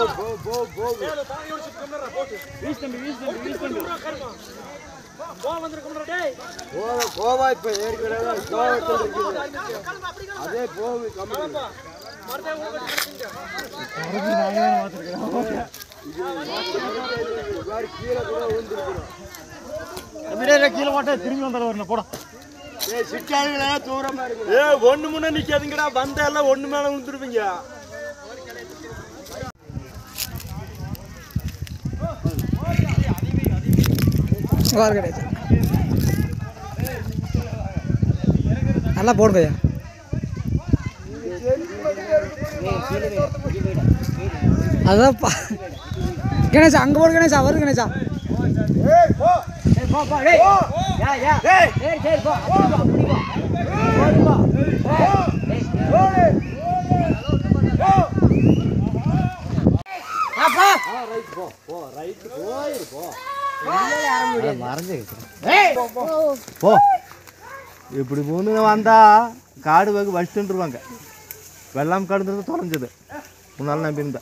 போ போ போ வீசு தம்பி வீசு தம்பி வீசு தம்பி கோவா கோவா இப்ப ஏற்கனவே கோவத்தில் இருக்குது அதே போகு கம்மி வேறு கீழே கூட விழுந்துருக்கிறோம் அப்படியே கீழே மாட்டே திரும்பி வந்தாலும் வரணும் போடா ஏய் சிட்டாளுகளா தூரமா இருக்கு ஏ ஒண்ணு முன்ன நிக்காதீங்கடா வந்த எல்லாம் ஒண்ணு மேல விழுந்துருவீங்க வார் கிடையாது நல்லா போடுங்க ஐயா அதான் பா கணேசா அங்கே போடு கணேசா வருது கணேசா போ இப்படி மூணு வந்தா காடு வகு வச்சுட்டுருவாங்க வெள்ளாம் காடுன்றது தொலைஞ்சது முன்னாள் நம்பி இருந்தா